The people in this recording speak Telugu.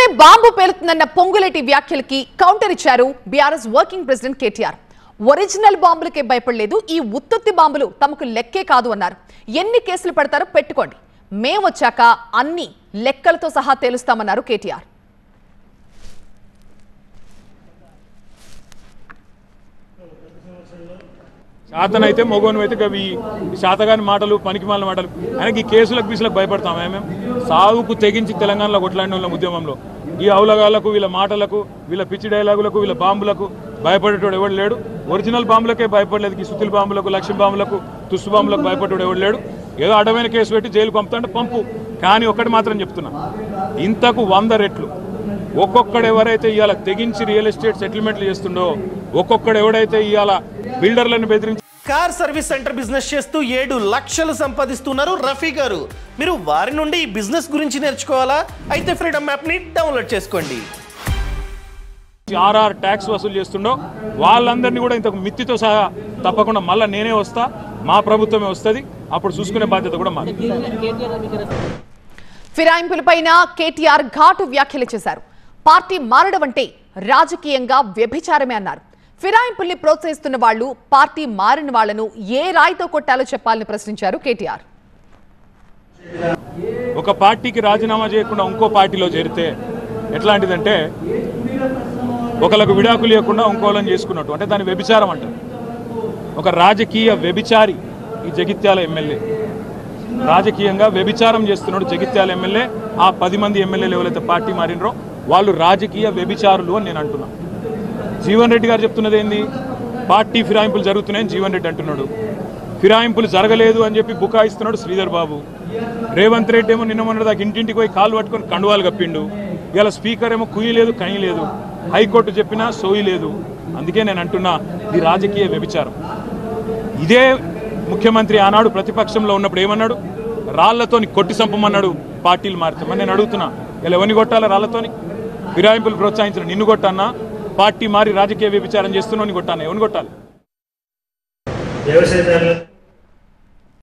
వస్తూనే బాంబు పేలుతుందన్న పొంగులేటి వ్యాఖ్యలకి కౌంటర్ ఇచ్చారు BRS working president KTR original బాంబులకే భయపడలేదు ఈ ఉత్తుత్తి బాంబులు తమకు లెక్కే కాదు అన్నారు ఎన్ని కేసులు పెడతారో పెట్టుకోండి మేం వచ్చాక అన్ని లెక్కలతో సహా తేలుస్తామన్నారు కేటీఆర్ శాతనైతే మగోను అయితే అవి శాతగాని మాటలు పనికి మాలిన మాటలు ఆయనకి ఈ కేసులకు బీసులకు భయపడతాం మేము సాగుకు తెగించి తెలంగాణలో కొట్లాడిన వాళ్ళ ఉద్యమంలో ఈ అవులగాళ్లకు వీళ్ళ మాటలకు వీళ్ళ పిచ్చి డైలాగులకు వీళ్ళ బాంబులకు భయపడేటోడు ఎవడు లేడు ఒరిజినల్ బాంబులకే భయపడలేదు ఈ సుత్తుల బాంబులకు లక్ష్మీ బాంబులకు తుస్సు బాంబులకు భయపడేటోడు ఎవడు లేడు ఏదో అడమైన కేసు పెట్టి జైలు పంపుతాంటే పంపు కానీ ఒకటి మాత్రం చెప్తున్నా ఇంతకు వంద రెట్లు ఒక్కొక్కడు ఎవరైతే ఇవాళ తెగించి రియల్ ఎస్టేట్ సెటిల్మెంట్లు చేస్తుండో ఒక్కొక్కడు ఎవడైతే ఇవాళ బిల్డర్లను బెదిరించి కార్ సర్వీస్ సెంటర్ బిజినెస్ చేస్తూ ఏడు లక్షలు సంపాదిస్తున్నారు రఫీ గారు మీరు వారి నుండి ఈ బిజినెస్ గురించి నేర్చుకోవాలా అయితే ఫ్రీడమ్ యాప్ని డౌన్లోడ్ చేసుకోండి ఆర్ఆర్ ట్యాక్స్ వసూలు చేస్తుండో వాళ్ళందరినీ కూడా ఇంతకు మిత్తితో సహా తప్పకుండా మళ్ళీ నేనే వస్తా మా ప్రభుత్వమే వస్తుంది అప్పుడు చూసుకునే బాధ్యత కూడా మాది ఫిరాయింపులపైన కేటీఆర్ ఘాటు వ్యాఖ్యలు చేశారు పార్టీ మారడం అంటే రాజకీయంగా వ్యభిచారమే అన్నారు ఫిరాయింపుల్ని ప్రోత్సహిస్తున్న వాళ్ళు పార్టీ మారిన వాళ్లను ఏ రాయితో కొట్టాలో చెప్పాలని ప్రశ్నించారు కేటీఆర్ ఒక పార్టీకి రాజీనామా చేయకుండా ఇంకో పార్టీలో చేరితే ఎట్లాంటిదంటే ఒకళ్ళకు విడాకులు ఇవ్వకుండా ఇంకోళ్ళని చేసుకున్నట్టు అంటే దాని వ్యభిచారం అంటారు ఒక రాజకీయ వ్యభిచారి ఈ జగిత్యాల ఎమ్మెల్యే రాజకీయంగా వ్యభిచారం చేస్తున్నాడు జగిత్యాల ఎమ్మెల్యే ఆ పది మంది ఎమ్మెల్యేలు ఎవరైతే పార్టీ మారినరో వాళ్ళు రాజకీయ వ్యభిచారులు అని నేను అంటున్నా జీవన్ రెడ్డి గారు చెప్తున్నది ఏంది పార్టీ ఫిరాయింపులు జరుగుతున్నాయని జీవన్ రెడ్డి అంటున్నాడు ఫిరాయింపులు జరగలేదు అని చెప్పి బుకాయిస్తున్నాడు శ్రీధర్ బాబు రేవంత్ రెడ్డి ఏమో నిన్న మొన్న దాకా ఇంటింటికి పోయి కాలు పట్టుకొని కండువాలు కప్పిండు ఇలా స్పీకర్ ఏమో కుయ్యి లేదు కయ్యి లేదు హైకోర్టు చెప్పినా సోయి లేదు అందుకే నేను అంటున్నా ఇది రాజకీయ వ్యభిచారం ఇదే ముఖ్యమంత్రి ఆనాడు ప్రతిపక్షంలో ఉన్నప్పుడు ఏమన్నాడు రాళ్లతోని కొట్టి సంపమన్నాడు పార్టీలు మారితే మరి నేను అడుగుతున్నా ఇలా ఎవరిని కొట్టాలా రాళ్లతోని ఫిరాయింపులు ప్రోత్సహించిన నిన్ను కొట్టన్నా పార్టీ మారి రాజకీయ వ్యభిచారం చేస్తున్నావు కొట్టాను ఎవరిని కొట్టాలి వ్యవసాయదారులు